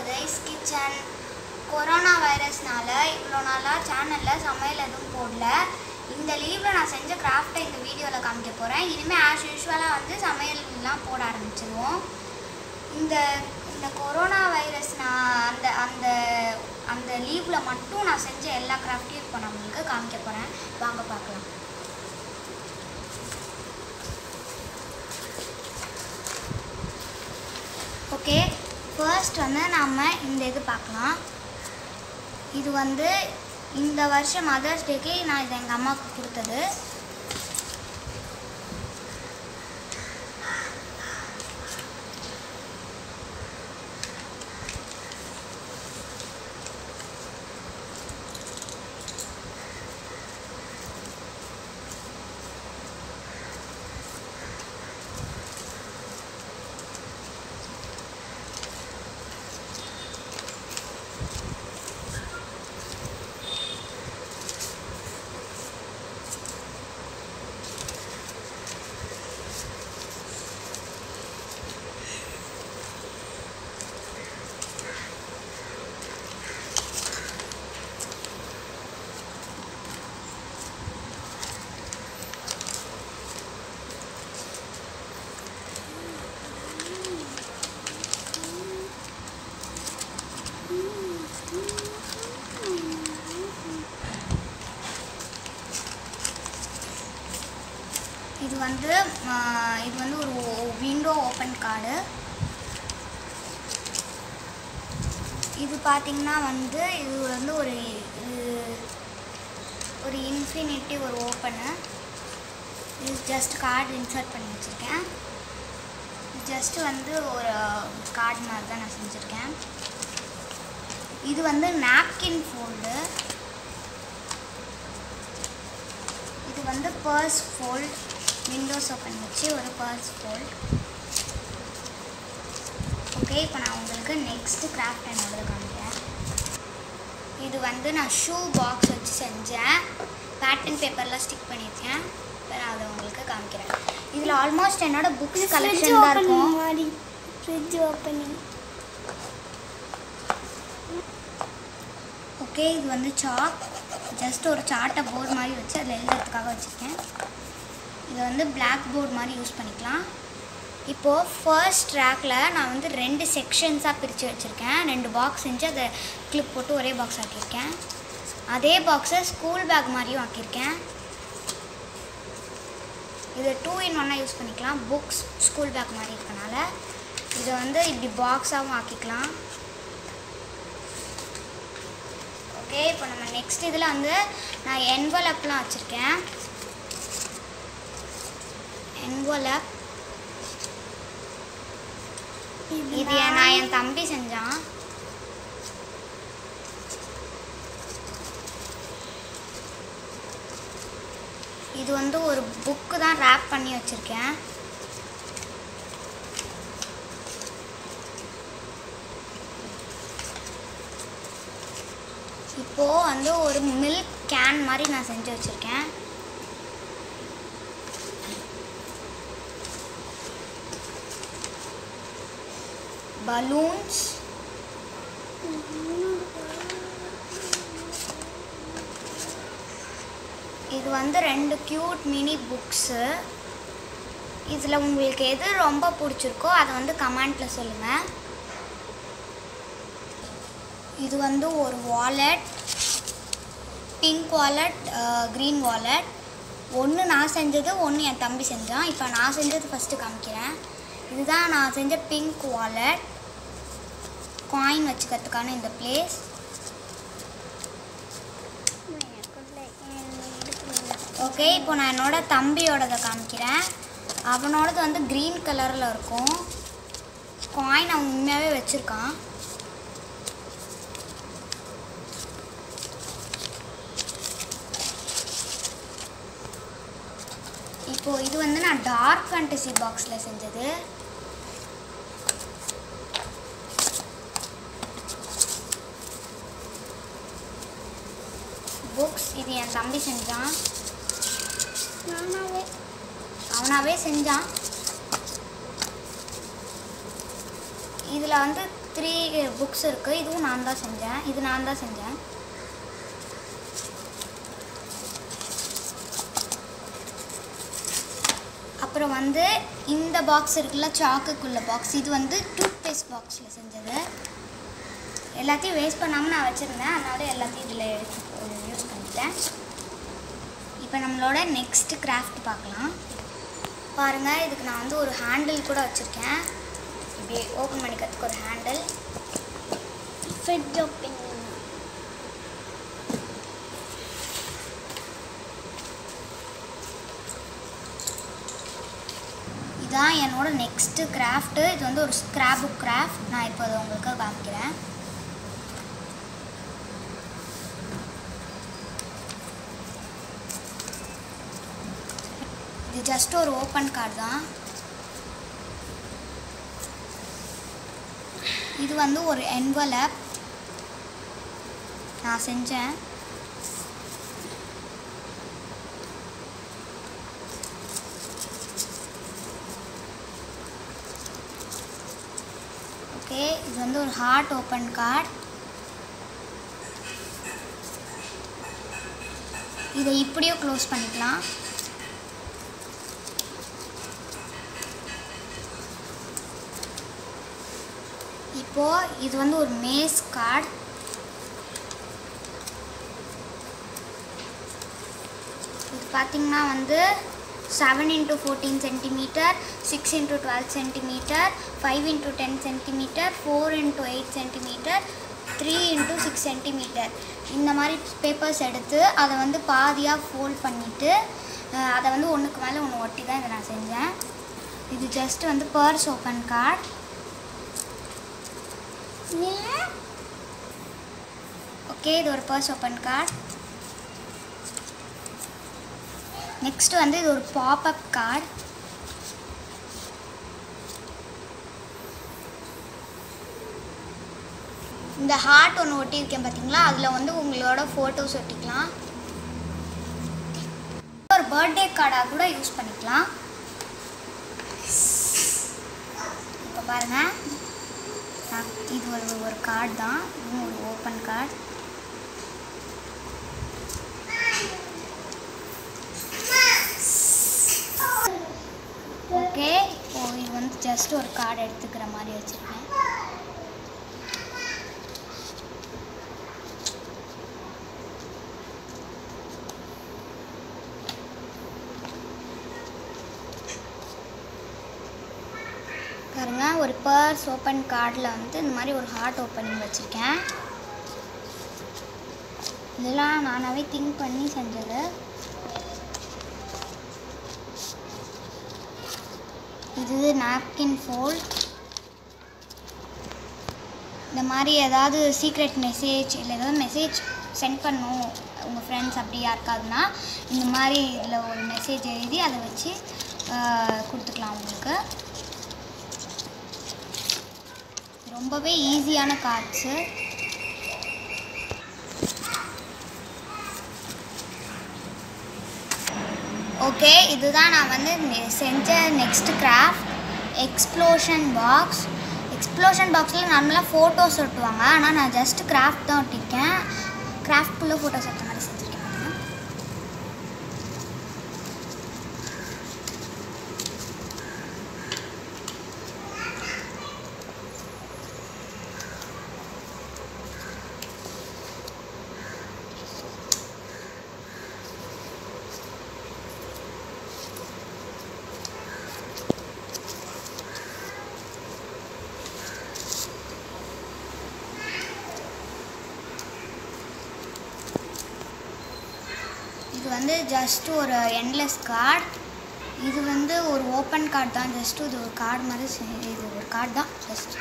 உதய்ஸ் kitchen corona வைரஸ்னால இவ்வளோ நாளாக சேனலில் சமையல் எதுவும் போடல இந்த லீவில் நான் செஞ்ச கிராஃப்டை இந்த வீடியோவில் காமிக்க போகிறேன் இனிமேல் ஆஸ் யூஷுவலாக வந்து சமையல்லாம் போட ஆரம்பிச்சிருவோம் இந்த இந்த கொரோனா வைரஸ் நான் அந்த அந்த அந்த லீவில் மட்டும் நான் செஞ்ச எல்லா கிராஃப்டையும் இப்போ நான் உங்களுக்கு காமிக்க போகிறேன் வாங்க பார்க்கலாம் ஓகே ஃபர்ஸ்ட் வந்து நம்ம இந்த இது பார்க்கலாம் இது வந்து இந்த வருஷம் மதர்ஸ் டேக்கு நான் இதை எங்கள் அம்மாவுக்கு கொடுத்தது இது வந்து ஆ, இது வந்து ஒரு விண்டோ ஓப்பன் கார்டு இது பார்த்தீங்கன்னா வந்து இது வந்து ஒரு இது- ஒரு இன்ஃபினிட்டி ஒரு ஓப்பனு இது ஜஸ்ட் கார்டு இன்சர்ட் பண்ணி வச்சுருக்கேன் ஜஸ்ட்டு வந்து ஒரு கார்டு மாதிரி தான் நான் செஞ்சுருக்கேன் இது வந்து நாப்கின் ஃபோல்டு இது வந்து பர்ஸ் ஃபோல்ட் விண்டோஸ் ஓப்பன் வச்சு ஒரு பர்ஸ் ஃபோல்ட் ஓகே இப்போ நான் உங்களுக்கு நெக்ஸ்ட் கிராஃப்ட் என்னோடது காமிக்கிறேன் இது வந்து நான் ஷூ பாக்ஸ் வச்சு செஞ்சேன் பேட்டர்ன் பேப்பர்லாம் ஸ்டிக் பண்ணியிருக்கேன் இப்போ நான் அதை உங்களுக்கு காமிக்கிறேன் இதில் ஆல்மோஸ்ட் என்னோட புக்ஸ் கலெக்ஷன் தான் இருக்கும் மாதிரி ஃப்ரிட்ஜ் ஓப்பனிங் ஓகே இது வந்து சாக் ஜஸ்ட் ஒரு சார்ட்டை போர்டு மாதிரி வச்சு அதில் எழுதுறதுக்காக வச்சுருக்கேன் இதை வந்து பிளாக் போர்டு மாதிரி யூஸ் பண்ணிக்கலாம் இப்போது ஃபர்ஸ்ட் ரேக்கில் நான் வந்து ரெண்டு செக்ஷன்ஸாக பிரித்து வச்சுருக்கேன் ரெண்டு பாக்ஸ் செஞ்சு அதை கிளிப் போட்டு ஒரே பாக்ஸ் ஆக்கியிருக்கேன் அதே பாக்ஸை ஸ்கூல் பேக் மாதிரியும் ஆக்கியிருக்கேன் இதை டூ இன் ஒன்னாக யூஸ் பண்ணிக்கலாம் புக்ஸ் ஸ்கூல் பேக் மாதிரி இருக்கனால இதை வந்து இப்படி பாக்ஸாகவும் ஆக்கிக்கலாம் ஓகே இப்போ நம்ம நெக்ஸ்ட் இதில் வந்து நான் என்வலப்லாம் வச்சுருக்கேன் என்வலப் இது என் நான் என் தம்பி செஞ்சான் இது வந்து ஒரு புக்கு தான் ரேப் பண்ணி வச்சுருக்கேன் இப்போது வந்து ஒரு மில்க் கேன் மாதிரி நான் செஞ்சு வச்சுருக்கேன் பலூன்ஸ் இது வந்து ரெண்டு க்யூட் மினி புக்ஸு இதில் உங்களுக்கு எது ரொம்ப பிடிச்சிருக்கோ அதை வந்து கமெண்ட்டில் சொல்லுங்கள் இது வந்து ஒரு wallet pink wallet green wallet ஒன்று நான் செஞ்சது ஒன்று என் தம்பி செஞ்சான் இப்போ நான் செஞ்சது ஃபஸ்ட்டு காமிக்கிறேன் இதுதான் நான் செஞ்ச பிங்க் வாலெட் காயின் வச்சுக்கிறதுக்கான இந்த பிளேஸ் ஓகே இப்போ நான் என்னோட தம்பியோடதை காமிக்கிறேன் அவனோடது வந்து க்ரீன் கலரில் இருக்கும் காயின் அவன் உண்மையாகவே வச்சுருக்கான் இப்போ இது வந்து நான் டார்க் ஃபேண்டசி பாக்ஸில் செஞ்சது புக்ஸ் இது என் தம்பி செஞ்சான் நானாவே அவனாவே செஞ்சான் இதில் வந்து த்ரீ புக்ஸ் இருக்குது இதுவும் நான் தான் செஞ்சேன் இது நான் தான் செஞ்சேன் அப்புறம் வந்து இந்த பாக்ஸ் இருக்குல்ல சாக்குக்குள்ள பாக்ஸ் இது வந்து டூத் பேஸ்ட் பாக்ஸில் செஞ்சது எல்லாத்தையும் வேஸ்ட் பண்ணாமல் நான் வச்சுருந்தேன் அதனால எல்லாத்தையும் இதில் எடுத்து யூஸ் பண்ணிட்டேன் இப்போ நம்மளோட நெக்ஸ்ட் கிராஃப்ட் பார்க்கலாம் பாருங்கள் இதுக்கு நான் வந்து ஒரு ஹேண்டில் கூட வச்சுருக்கேன் இப்படி ஓப்பன் பண்ணிக்கிறதுக்கு ஒரு ஹேண்டில் ஃப்ரிட்ஜ் ஓப்பனிங் இதான் என்னோட நெக்ஸ்ட்டு கிராஃப்ட்டு இது வந்து ஒரு ஸ்க்ராப் புக் கிராஃப்ட் நான் இப்போ அதை உங்களுக்கு காமிக்கிறேன் இது ஜஸ்ட் ஒரு ஓப்பன் கார்டு தான் இது வந்து ஒரு என்வலப் நான் செஞ்சேன் ஓகே இது வந்து ஒரு ஹார்ட் ஓப்பன் கார்டு இதை இப்படியும் க்ளோஸ் பண்ணிக்கலாம் இப்போ இது வந்து ஒரு மேஸ் கார்டு இது பார்த்தீங்கன்னா வந்து seven into fourteen centimeter six into twelve centimeter five into ten centimeter four into eight centimeter three into six centimeter இந்த மாதிரி பேப்பர்ஸ் எடுத்து அதை வந்து பாதியாக ஃபோல்ட் பண்ணிவிட்டு அதை வந்து ஒன்றுக்கு மேலே ஒன்று ஒட்டி தான் இதை நான் செஞ்சேன் இது ஜஸ்ட் வந்து பர்ஸ் ஓப்பன் கார்டு ஓகே இது ஒரு பர்ஸ் ஓப்பன் கார்டு நெக்ஸ்ட் வந்து இது ஒரு பாப்அப் கார்டு இந்த ஹார்ட் ஒன்று ஒட்டியிருக்கேன் பார்த்தீங்களா அதில் வந்து உங்களோட ஃபோட்டோஸ் ஒட்டிக்கலாம் ஒரு பர்த்டே கார்டாக கூட யூஸ் பண்ணிக்கலாம் இப்போ பாருங்கள் நான் இது ஒரு ஒரு கார்டு தான் இதுவும் ஒரு ஓப்பன் கார்டு ஓகே இப்போ இது வந்து ஜஸ்ட் ஒரு கார்டு எடுத்துக்கிற மாதிரி வச்சுருக்கேன் பாருங்க ஒரு பர்ஸ் ஓப்பன் கார்டில் வந்து இந்த மாதிரி ஒரு ஹார்ட் ஓப்பனிங் வச்சுருக்கேன் இதெல்லாம் நானாகவே திங்க் பண்ணி செஞ்சது இது நாப்கின் ஃபோல்ட் இந்த மாதிரி ஏதாவது சீக்ரெட் மெசேஜ் இல்லை ஏதாவது மெசேஜ் சென்ட் பண்ணும் உங்கள் ஃப்ரெண்ட்ஸ் அப்படி யாருக்காதுன்னா இந்த மாதிரி இதில் ஒரு மெசேஜ் எழுதி அதை வச்சு ஆஹ், கொடுத்துக்கலாம் உங்களுக்கு ரொம்பவே ஈஸியான கார்ட்ஸு ஓகே இதுதான் நான் வந்து நெ- செஞ்ச next craft explosion box explosion பாக்ஸில் நார்மலாக ஃபோட்டோஸ் ஒட்டுவாங்க ஆனால் நான் ஜஸ்ட் கிராஃப்ட் தான் ஒட்டியிருக்கேன் கிராஃப்ட்குள்ளே ஃபோட்டோஸ் ஒட்ட மாதிரி செஞ்சுருக்கேன் பாருங்க. இது வந்து ஜஸ்ட் ஒரு என்லெஸ் கார்டு இது வந்து ஒரு ஓப்பன் கார்டு தான் ஜஸ்ட் இது ஒரு கார்டு மாதிரி செ- இது ஒரு கார்டு தான் ஜஸ்ட்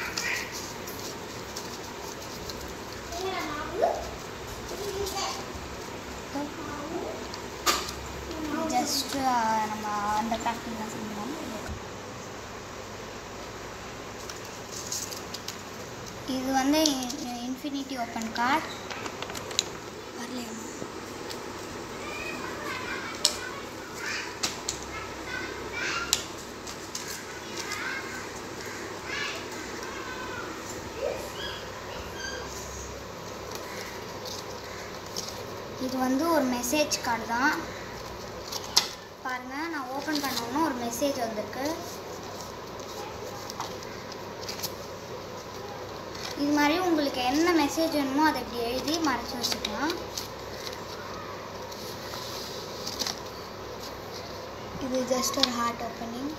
ஜஸ்ட் நம்ம அந்த கிராஃப்டிங் தான் செஞ்சோம் இது வந்து இன்ஃபினிட்டி ஓப்பன் கார்டு வரலையா இது வந்து ஒரு மெசேஜ் கார்டு தான் பாருங்கள் நான் ஓப்பன் பண்ணோன்னு ஒரு மெசேஜ் வந்திருக்கு இது மாதிரி உங்களுக்கு என்ன மெசேஜ் வேணுமோ அதை இப்படி எழுதி மறைச்சி வச்சுக்கலாம் இது ஜஸ்ட் ஒரு ஹார்ட் ஓப்பனிங்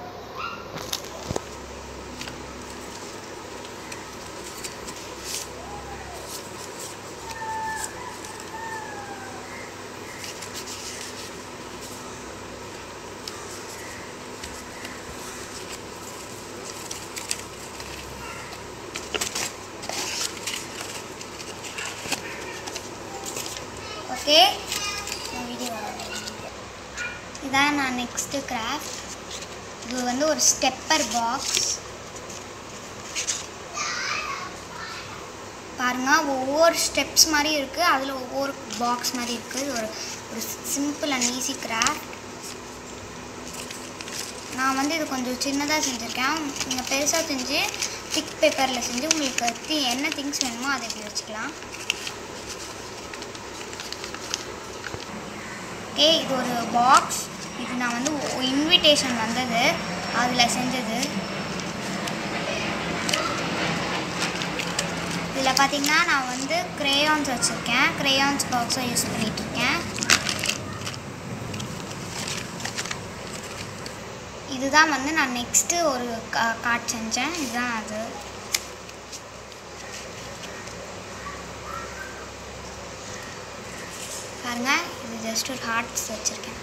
ஓகே வீடியோ இதான் நான் நெக்ஸ்ட்டு கிராஃப்ட் இது வந்து ஒரு ஸ்டெப்பர் பாக்ஸ் பாருங்க ஒவ்வொரு ஸ்டெப்ஸ் மாதிரி இருக்குது அதில் ஒவ்வொரு பாக்ஸ் மாதிரி இருக்குது இது ஒரு ஒரு சிம்பிள் அண்ட் ஈஸி கிராஃப்ட் நான் வந்து இது கொஞ்சம் சின்னதாக செஞ்சுருக்கேன் நீங்கள் பெருசாக செஞ்சு திக் பேப்பரில் செஞ்சு உங்களுக்கு தி என்ன திங்ஸ் வேணுமோ அதை இப்படி வச்சுக்கலாம் ஓகே இது ஒரு பாக்ஸ் இது நான் வந்து இன்விடேஷன் வந்தது அதில் செஞ்சது இதில் பார்த்தீங்கன்னா நான் வந்து crayons வச்சுருக்கேன் crayons பாக்ஸை யூஸ் பண்ணிகிட்ருக்கேன் இதுதான் வந்து நான் நெக்ஸ்ட்டு ஒரு கார்ட் செஞ்சேன் இதுதான் அது பாருங்க இது ஜஸ்ட் ஒரு ஹார்ட்ஸ் வச்சுருக்கேன்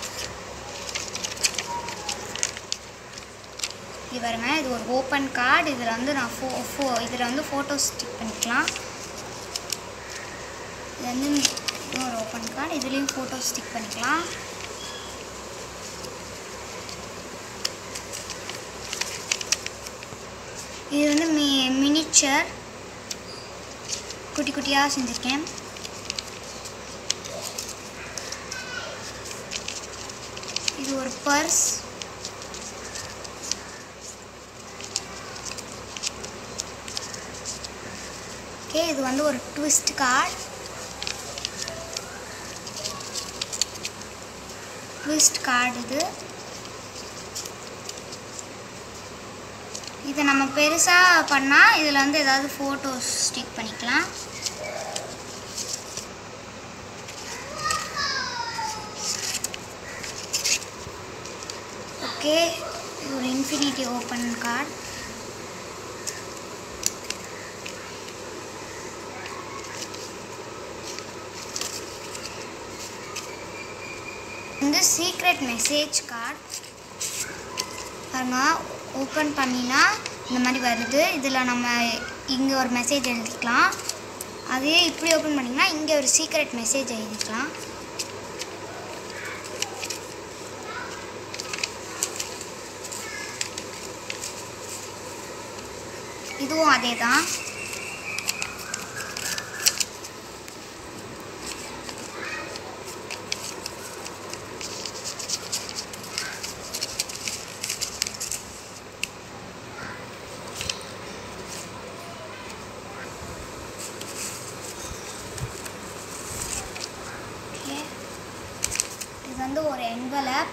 இது பாருங்க இது ஒரு ஓப்பன் கார்டு இதில் வந்து நான் ஃபோ ஃபோ இதில் வந்து ஃபோட்டோ ஸ்டிக் பண்ணிக்கலாம் இது வந்து இது ஒரு ஓப்பன் கார்டு இதுலேயும் ஃபோட்டோ ஸ்டிக் பண்ணிக்கலாம் இது வந்து மி மினிச்சர் குட்டி குட்டியாக செஞ்சுருக்கேன் இது ஒரு பர்ஸ் ஓகே இது வந்து ஒரு ட்விஸ்ட் கார்டு ட்விஸ்ட் கார்டு இது இதை நம்ம பெருசாக பண்ணால் இதில் வந்து ஏதாவது ஃபோட்டோஸ் ஸ்டிக் பண்ணிக்கலாம் ஓகே இது ஒரு இன்ஃபினிட்டி ஓப்பன் கார்டு வந்து சீக்ரெட் மெசேஜ் கார்டு பாருங்க ஓப்பன் பண்ணினா இந்த மாதிரி வருது இதில் நம்ம இங்கே ஒரு மெசேஜ் எழுதிக்கலாம் அதே இப்படி ஓப்பன் பண்ணிங்கன்னா இங்கே ஒரு சீக்ரெட் மெசேஜ் எழுதிக்கலாம் இதுவும் அதே தான் ஓகே இது வந்து ஒரு என்வலப்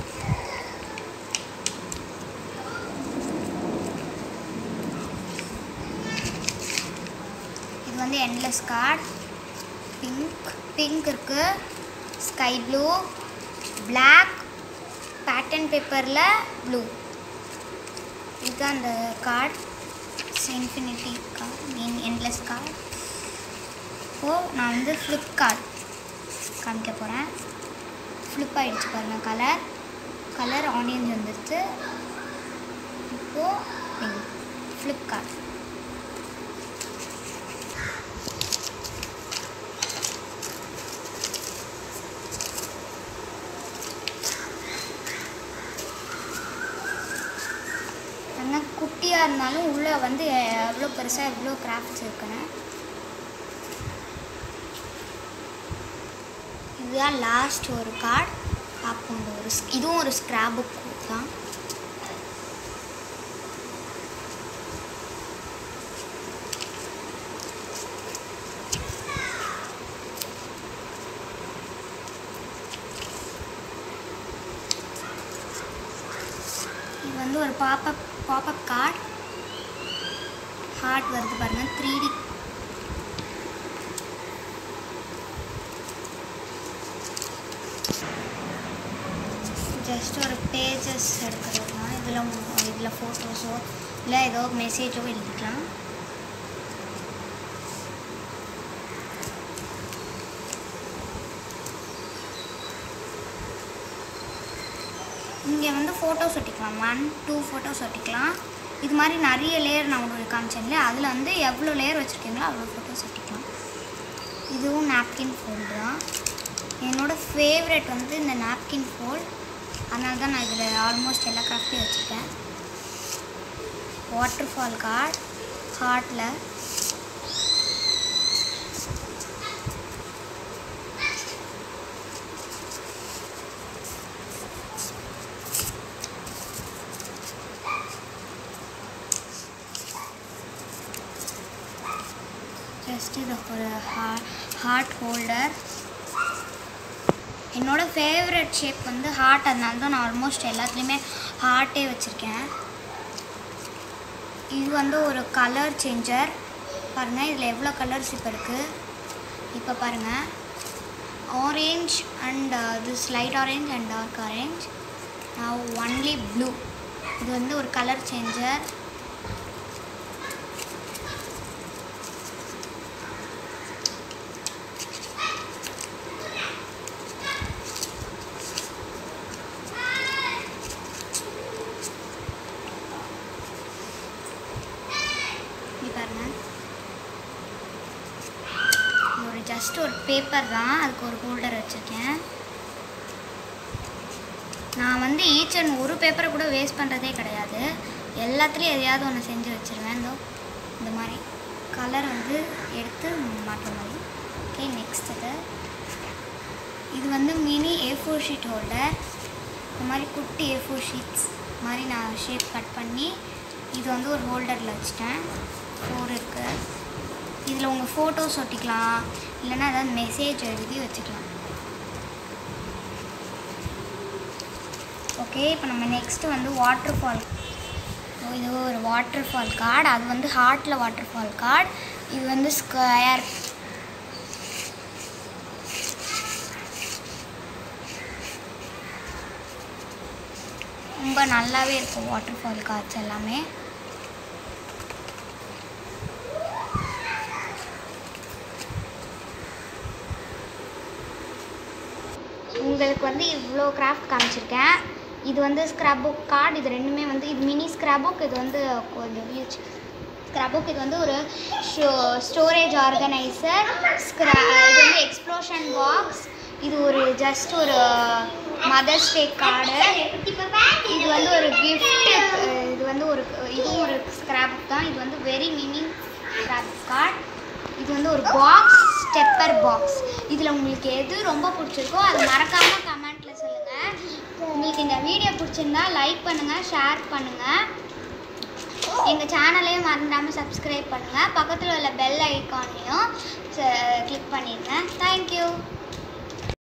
இது வந்து என்லெஸ் கார்டு பிங்க் பிங்க் இருக்கு ஸ்கை ப்ளூ Black பேட்டர்ன் பேப்பரில் ப்ளூ இதுதான் அந்த card infinity card mean endless card இப்போது நான் வந்து ஃப்ளிப் கார்டு காமிக்க போகிறேன் ஃப்ளிப் ஆகிடுச்சு பாருங்கள் கலர் கலர் ஆனியன்ஸ் வந்துடுச்சு இப்போது பிங்க் ஃப்ளிப் கார்டு ஆனால் குட்டியாக இருந்தாலும் உள்ளே வந்து எவ்வளோ பெருசாக எவ்வளோ கிராஃப்ட்ஸ் இருக்குன்னு இதுதான் லாஸ்ட் ஒரு கார்டு பார்ப்போம் இந்த ஒரு ஸ்- இதுவும் ஒரு ஸ்க்ராப் புக் தான் வந்து ஒரு பாப்பப் பாப்பப் கார்டு ஹார்ட் வருது பாருங்கள் த்ரீ டி ஜஸ்ட் ஒரு பேஜஸ் எடுக்கிறது தான் இதில் இதில் ஃபோட்டோஸோ இல்லை ஏதோ மெசேஜோ எழுதிக்கலாம் இங்கே வந்து ஃபோட்டோஸ் ஒட்டிக்கலாம் ஒன் டூ ஃபோட்டோஸ் ஒட்டிக்கலாம் இது மாதிரி நிறைய லேயர் நான் உங்களுக்கு காமிச்சேன்ல அதில் வந்து எவ்வளோ லேயர் வச்சுருக்கீங்களோ அவ்வளோ ஃபோட்டோஸ் ஒட்டிக்கலாம் இதுவும் நாப்கின் ஃபோல்டு தான் என்னோடய ஃபேவரெட் வந்து இந்த நாப்கின் ஃபோல்ட் அதனால தான் நான் இதில் ஆல்மோஸ்ட் எல்லா கிராஃப்டையும் வச்சுருக்கேன் வாட்டர் ஃபால் கார்டு ஹார்ட்டில் ஜஸ்ட் இது ஒரு ஹார்ட் ஹோல்டர் என்னோட ஃபேவரட் ஷேப் வந்து ஹார்ட் அதனால தான் நான் ஆல்மோஸ்ட் எல்லாத்துலேயுமே ஹார்ட்டே வச்சுருக்கேன் இது வந்து ஒரு கலர் சேஞ்சர் பாருங்கள் இதில் எவ்வளோ கலர்ஸ் இப்போ இருக்குது இப்போ பாருங்கள் orange and this light orange and dark orange நான் ஒன்லி ப்ளூ இது வந்து ஒரு கலர் சேஞ்சர் இங்க பாருங்க இது ஒரு ஜஸ்ட் ஒரு பேப்பர் தான் அதுக்கு ஒரு ஹோல்டர் வச்சுருக்கேன் நான் வந்து ஈச் அண்ட் ஒரு பேப்பரை கூட வேஸ்ட் பண்ணுறதே கிடையாது எல்லாத்துலேயும் எதையாவது ஒன்று செஞ்சு வச்சுருவேன் இதோ இந்த மாதிரி கலர் வந்து எடுத்து மாட்டுற மாதிரி ஓகே நெக்ஸ்ட் இது இது வந்து mini A four sheet holder இந்த மாதிரி குட்டி ஏ ஃபோர் ஷீட்ஸ் மாதிரி நான் ஷேப் கட் பண்ணி இது வந்து ஒரு ஹோல்டரில் வச்சுட்டேன் ஃபோர் இருக்குது இதில் உங்கள் ஃபோட்டோஸ் ஒட்டிக்கலாம் இல்லைன்னா ஏதாவது மெசேஜ் எழுதி வச்சுக்கலாம் ஓகே இப்போ நம்ம நெக்ஸ்ட்டு வந்து வாட்டர் ஃபால் இது ஒரு வாட்டர் ஃபால் கார்டு அது வந்து ஹார்ட்டில் வாட்டர் ஃபால் கார்டு இது வந்து ஸ்கொயர் ரொம்ப நல்லாவே இருக்கும் வாட்டர் ஃபால் கார்ட்ஸ் எல்லாமே உங்களுக்கு வந்து இவ்வளோ கிராஃப்ட் காமிச்சிருக்கேன் இது வந்து ஸ்க்ராப் புக் கார்டு இது ரெண்டுமே வந்து இது மினி ஸ்க்ராப் புக் இது வந்து ஹியூஜ் ஸ்க்ராப் புக் இது வந்து ஒரு ஸ்டோரேஜ் ஆர்கனைசர் ஸ்க்ரா இது வந்து எக்ஸ்ப்ளோஷன் பாக்ஸ் இது ஒரு ஜஸ்ட் ஒரு மதர்ஸ் டே கார்டு இது வந்து ஒரு gift இது வந்து ஒரு இதுவும் ஒரு ஸ்க்ராப் புக் தான் இது வந்து வெரி மினி ஸ்க்ராப் கார்டு இது வந்து ஒரு பாக்ஸ் ஸ்டெப்பர் பாக்ஸ் இதில் உங்களுக்கு எது ரொம்ப பிடிச்சிருக்கோ அது மறக்காமல் கமெண்ட்டில் சொல்லுங்கள் உங்களுக்கு இந்த வீடியோ பிடிச்சிருந்தா லைக் பண்ணுங்கள் ஷேர் பண்ணுங்கள் எங்கள் சேனலையும் மறந்துடாமல் சப்ஸ்கிரைப் பண்ணுங்கள் பக்கத்தில் உள்ள பெல் ஐக்கானையும் கிளிக் பண்ணிடுங்க தேங்க்யூ